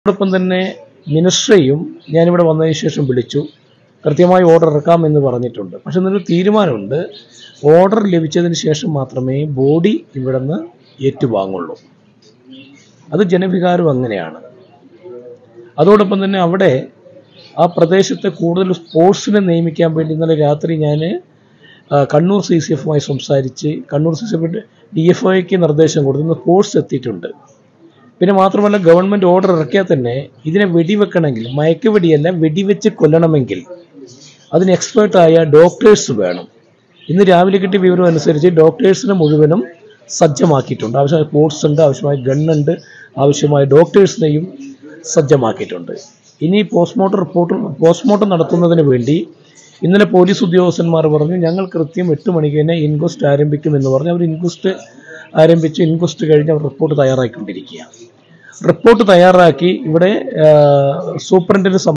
അതോടൊപ്പം തന്നെ മിനിസ്ട്രിയും ഞാനിവിടെ വന്നതിന് ശേഷം വിളിച്ചു കൃത്യമായി ഓർഡർ ഇറക്കാം എന്ന് പറഞ്ഞിട്ടുണ്ട് പക്ഷെ എന്നൊരു തീരുമാനമുണ്ട് ഓർഡർ ലഭിച്ചതിന് ശേഷം മാത്രമേ ബോഡി ഇവിടുന്ന് ഏറ്റുവാങ്ങുള്ളൂ അത് ജനവികാരം അങ്ങനെയാണ് അതോടൊപ്പം തന്നെ അവിടെ ആ പ്രദേശത്തെ കൂടുതൽ സ്പോർട്സിനെ നിയമിക്കാൻ വേണ്ടി ഇന്നലെ രാത്രി ഞാൻ കണ്ണൂർ സി സി എഫുമായി സംസാരിച്ച് Kannur C C F D F ഐക്ക് നിർദ്ദേശം കൊടുത്തു ഇന്ന് സ്പോർട്സ് എത്തിയിട്ടുണ്ട് പിന്നെ മാത്രമല്ല ഗവൺമെൻറ് ഓർഡർ ഇറക്കിയാൽ തന്നെ ഇതിനെ വെടിവെക്കണമെങ്കിൽ മയക്കുവെടിയല്ല വെടിവെച്ച് കൊല്ലണമെങ്കിൽ അതിന് എക്സ്പേർട്ടായ ഡോക്ടേഴ്സ് വേണം ഇന്ന് രാവിലെ കിട്ടിയ വിവരം അനുസരിച്ച് ഡോക്ടേഴ്സിനെ മുഴുവനും സജ്ജമാക്കിയിട്ടുണ്ട് ആവശ്യമായ സ്പോർട്സ് ഉണ്ട് ആവശ്യമായ ഗണ്ണുണ്ട് ആവശ്യമായ ഡോക്ടേഴ്സിനെയും സജ്ജമാക്കിയിട്ടുണ്ട് ഇനി പോസ്റ്റ്മോർട്ടം റിപ്പോർട്ട് പോസ്റ്റ്മോർട്ടം നടത്തുന്നതിന് വേണ്ടി ഇന്നലെ പോലീസ് ഉദ്യോഗസ്ഥന്മാർ പറഞ്ഞു ഞങ്ങൾ കൃത്യം എട്ട് മണിക്ക് തന്നെ ഇൻക്വസ്റ്റ് ആരംഭിക്കും എന്ന് പറഞ്ഞ് അവർ ഇൻക്വസ്റ്റ് ആരംഭിച്ച് ഇൻക്വസ്റ്റ് കഴിഞ്ഞ് അവർ റിപ്പോർട്ട് തയ്യാറാക്കിക്കൊണ്ടിരിക്കുകയാണ് റിപ്പോർട്ട് തയ്യാറാക്കി ഇവിടെ സൂപ്രണ്ടിന്